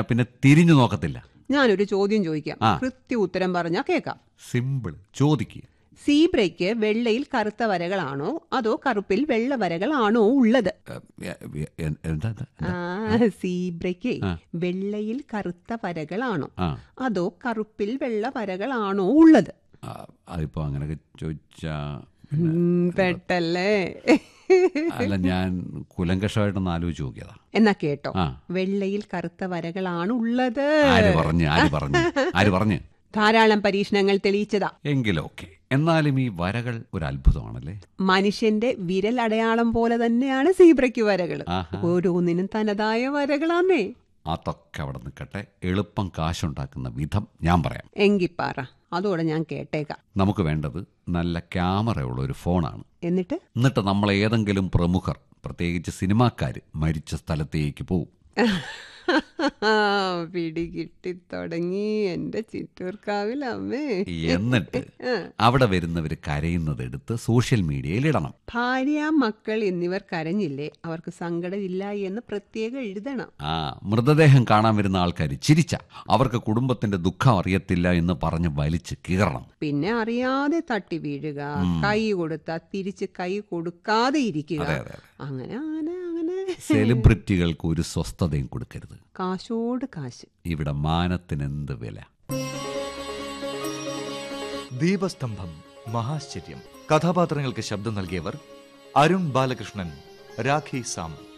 പിന്നെ തിരിഞ്ഞു നോക്കത്തില്ല ഞാനൊരു ചോദ്യം ചോദിക്കാം ആ. കൃത്യ ഉത്തരം പറഞ്ഞാൽ കേൾക്കാം സിമ്പിൾ ചോദിക്കുക സീബ്രയ്ക്ക് വെള്ളയിൽ കറുത്ത വരകളാണോ അതോ കറുപ്പിൽ വെള്ള വരകളാണോ ഉള്ളത് എന്താ ഇത്? ആ സീബ്രയ്ക്ക് വെള്ളയിൽ കറുത്ത വരകളാണോ ആ അതോ കറുപ്പിൽ വെള്ള വരകളാണോ ഉള്ളത് ആ, അതിപ്പോ അങ്ങനെയൊക്കെ ചോദിച്ചാ ഉം, പെട്ടല്ലേ അല്ല ഞാൻ കുലങ്കഷമായിട്ടൊന്ന് ആലോചിച്ച് നോക്കിയതാ എന്നാ കേട്ടോ ആ. വെള്ളയിൽ കറുത്ത വരകളാണ് ഉള്ളത് ആര് പറഞ്ഞു ആര് പറഞ്ഞു ആര് പറഞ്ഞു ധാരാളം പരീക്ഷണങ്ങൾ തെളിയിച്ചതാ എങ്കിലും ഓക്കെ എന്നാലും ഈ വരകൾ ഒരു അത്ഭുതമാണല്ലേ മനുഷ്യന്റെ വിരലടയാളം പോലെ തന്നെയാണ് സീബ്രയ്ക്ക് വരകൾ ആഹാ. ഓരോന്നിനും തനതായ വരകളാന്നേ അതൊക്കെ അവിടെ നിൽക്കട്ടെ എളുപ്പം കാശുണ്ടാക്കുന്ന വിധം ഞാൻ പറയാം എങ്കിപ്പാറ അതോടെ ഞാൻ കേട്ടേക്കാം നമുക്ക് വേണ്ടത് നല്ല ക്യാമറയുള്ള ഒരു ഫോണാണ് എന്നിട്ട് എന്നിട്ട് നമ്മൾ ഏതെങ്കിലും പ്രമുഖർ പ്രത്യേകിച്ച് സിനിമാക്കാർ മരിച്ച സ്ഥലത്തേക്ക് പോവും പിടികിട്ടി തുടങ്ങി എന്റെ ചിറ്റൂർക്കാവിൽ അമ്മേ എന്നിട്ട് അവിടെ വരുന്നവർ കരയുന്നത് എടുത്ത് സോഷ്യൽ മീഡിയയിൽ ഇടണം ഭാര്യ മക്കൾ എന്നിവർ കരഞ്ഞില്ലേ അവർക്ക് സങ്കടമില്ല എന്ന് പ്രത്യേകം എഴുതണം ആ മൃതദേഹം കാണാൻ വരുന്ന ആൾക്കാർ ചിരിച്ച അവർക്ക് കുടുംബത്തിന്റെ ദുഃഖം അറിയത്തില്ല എന്ന് പറഞ്ഞ് വലിച്ച് കീറണം പിന്നെ അറിയാതെ തട്ടി വീഴുക കൈ കൊടുത്താ തിരിച്ച് കൈ കൊടുക്കാതെ ഇരിക്കുക അതെ അതെ അങ്ങനെ അങ്ങനെ അങ്ങനെ സെലിബ്രിറ്റികൾക്ക് ഒരു സ്വസ്ഥതയും കൊടുക്കരുത് കാശോട് കാശ് ഇവിടെ മാനത്തിന് എന്ത് വില ദീപസ്തംഭം മഹാശ്ചര്യം കഥാപാത്രങ്ങൾക്ക് ശബ്ദം നൽകിയവർ അരുൺ ബാലകൃഷ്ണൻ രാഖി സാം